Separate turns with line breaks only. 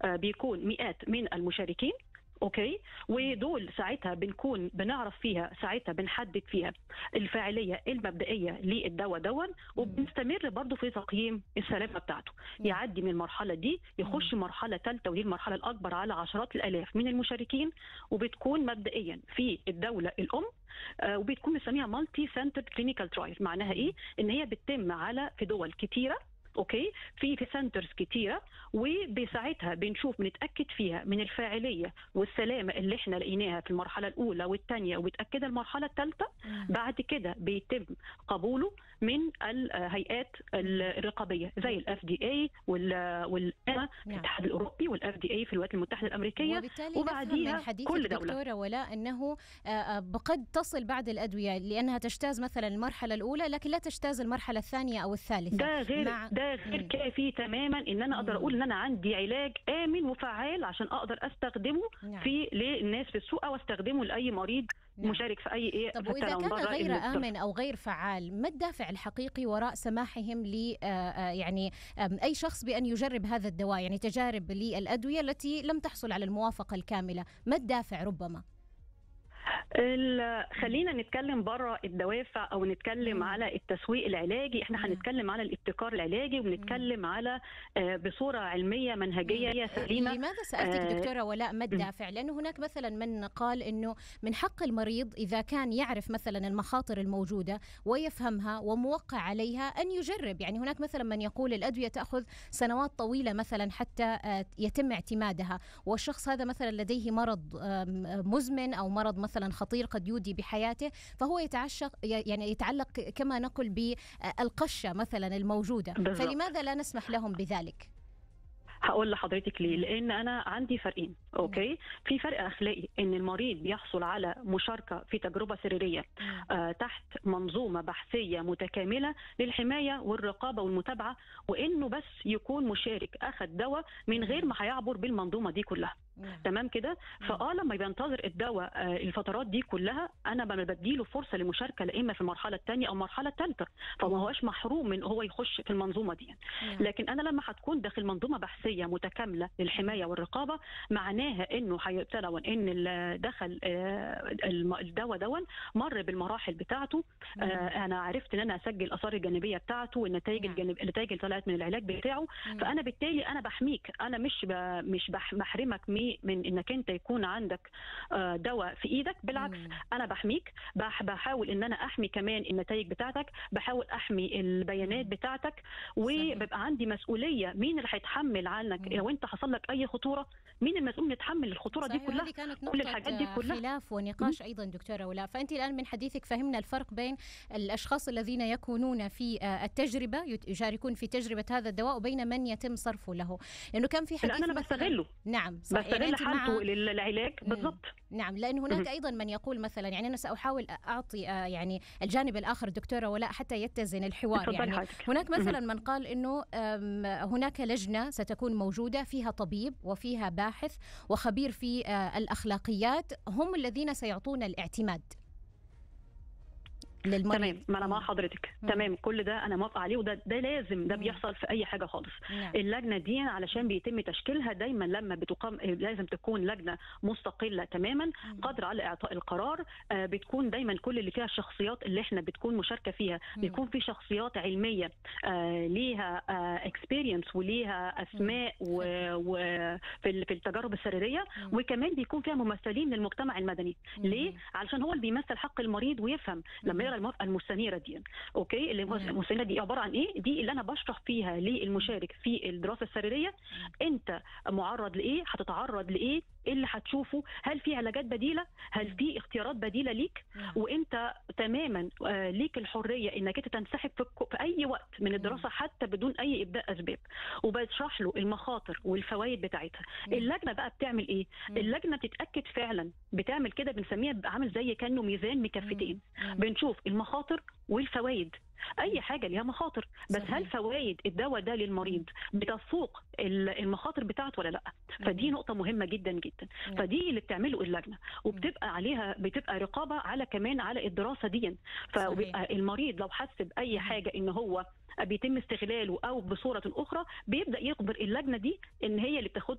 آه، بيكون مئات من المشاركين اوكي ودول ساعتها بنكون بنعرف فيها ساعتها بنحدد فيها الفاعليه المبدئيه للدواء دون وبنستمر برضو في تقييم السلامه بتاعته يعدي من المرحله دي يخش مرحله ثالثه ودي المرحله الاكبر على عشرات الالاف من المشاركين وبتكون مبدئيا في الدوله الام آه، وبتكون بنسميها مالتي سنتر كلينيكال ترايل معناها ايه ان هي بتتم على في دول كتيره اوكي في في سنترز كتيره وبساعتها بنشوف بنتاكد فيها من الفاعليه والسلامه اللي احنا لقيناها في المرحله الاولى والثانيه وبتاكدها المرحله الثالثه بعد كده بيتم قبوله من الهيئات الرقابيه زي الاف دي اي والاما في الاتحاد الاوروبي والاف دي اي في الولايات المتحده الامريكيه
وبالتالي وبعديها من حديث كل دولة. دكتوره ولاء انه آه، آه، قد تصل بعض الادويه لانها تجتاز مثلا المرحله الاولى لكن لا تجتاز المرحله الثانيه او الثالثه
ده غير مع... ده غير كافي تماما ان انا اقدر اقول ان انا عندي علاج امن وفعال عشان اقدر استخدمه نعم. في للناس في السوق او استخدمه لاي مريض نعم. مشارك في اي ايه
طب واذا كان غير امن او غير فعال ما الدافع الحقيقي وراء سماحهم ل آه، آه، يعني اي شخص بان يجرب هذا الدواء يعني تجارب للادويه التي لم تحصل على الموافقه الكامله ما الدافع ربما
خلينا نتكلم بره الدوافع او نتكلم مم. على التسويق العلاجي احنا هنتكلم على الابتكار العلاجي وبنتكلم على آه، بصوره علميه منهجيه سليمه
لماذا سالتك آه دكتوره ولاء ما الدافع لانه هناك مثلا من قال انه من حق المريض اذا كان يعرف مثلا المخاطر الموجوده ويفهمها وموقع عليها ان يجرب يعني هناك مثلا من يقول الادويه تاخذ سنوات طويله مثلا حتى آه، يتم اعتمادها والشخص هذا مثلا لديه مرض مزمن او مرض مثلا خطير قد يودي بحياته فهو يتعشق يعني يتعلق كما نقول بالقشه مثلا الموجوده بالضبط. فلماذا لا نسمح لهم بذلك
هقول لحضرتك ليه لان انا عندي فرقين اوكي في فرق اخلاقي ان المريض بيحصل على مشاركه في تجربه سريريه آه تحت منظومه بحثيه متكامله للحمايه والرقابه والمتابعه وانه بس يكون مشارك اخذ دواء من غير ما هيعبر بالمنظومه دي كلها نعم. تمام كده فاه لما بينتظر الدواء آه الفترات دي كلها انا ما بديله فرصه لمشاركه لا اما في المرحله الثانيه او المرحله الثالثه فما هوش محروم من هو يخش في المنظومه دي نعم. لكن انا لما هتكون داخل منظومه بحثيه متكامله للحمايه والرقابه معناها انه هيبتدى ان دخل آه، الدواء دون مر بالمراحل بتاعته آه، انا عرفت ان انا اسجل الاثار الجانبيه بتاعته والنتائج نعم. الجانب النتائج اللي طلعت من العلاج بتاعه فانا بالتالي انا بحميك انا مش ب... مش بحرمك من انك انت يكون عندك آه، دواء في ايدك بالعكس مم. انا بحميك بحاول ان انا احمي كمان النتائج بتاعتك بحاول احمي البيانات بتاعتك وبيبقى عندي مسؤوليه مين اللي هيتحمل عنك مم. لو انت حصل لك اي خطوره مين المسؤول يتحمل الخطوره دي كلها
هذه كانت نقطة كل الحاجات دي كلها خلاف ونقاش ايضا دكتوره ولا فانت الان من حديثك فهمنا الفرق بين الاشخاص الذين يكونون في آه، التجربه يشاركون في تجربه هذا الدواء وبين من يتم صرفه له لانه كان في حديث
انا بستغله
نعم
صحيح بستغل يعني حالته مع... للعلاج بالضبط
نعم لان هناك ايضا من يقول مثلا يعني انا ساحاول اعطي آه، يعني الجانب الاخر دكتوره ولاء حتى يتزن الحوار يعني حاجك. هناك مثلا من قال انه هناك لجنه ستكون موجوده فيها طبيب وفيها باحث وخبير في آه، الاخلاقيات هم الذين سيعطون الاعتماد
للمريض تمام ما انا مع حضرتك مم. تمام كل ده انا موافقه عليه وده ده لازم ده بيحصل في اي حاجه خالص نعم. اللجنه دي علشان بيتم تشكيلها دايما لما بتقام لازم تكون لجنه مستقله تماما مم. قادره على اعطاء القرار آه بتكون دايما كل اللي فيها الشخصيات اللي احنا بتكون مشاركه فيها مم. بيكون في شخصيات علميه آه ليها اكسبيرينس آه وليها اسماء وفي في التجارب السريريه مم. وكمان بيكون فيها ممثلين للمجتمع المدني مم. ليه علشان هو اللي بيمثل حق المريض ويفهم لما يقرا الموافقه المستنيره دي اوكي اللي المستنيره دي عباره عن ايه دي اللي انا بشرح فيها للمشارك في الدراسه السريريه انت معرض لايه هتتعرض لايه ايه اللي هتشوفه هل في علاجات بديله هل في اختيارات بديله ليك وانت تماما آه، ليك الحريه انك انت تنسحب في اي وقت من الدراسه حتى بدون اي ابداء اسباب وبشرح له المخاطر والفوائد بتاعتها اللجنه بقى بتعمل ايه اللجنه بتتاكد فعلا بتعمل كده بنسميها عامل زي كانه ميزان مكفتين بنشوف المخاطر والفوائد اي حاجه ليها مخاطر بس صحيح. هل فوائد الدواء ده للمريض بتفوق المخاطر بتاعته ولا لا فدي نقطه مهمه جدا جدا فدي اللي بتعمله اللجنه وبتبقى عليها بتبقى رقابه على كمان على الدراسه دي فبيبقى المريض لو حس باي حاجه ان هو بيتم استغلاله او بصوره اخرى بيبدا يخبر اللجنه دي ان هي اللي بتاخد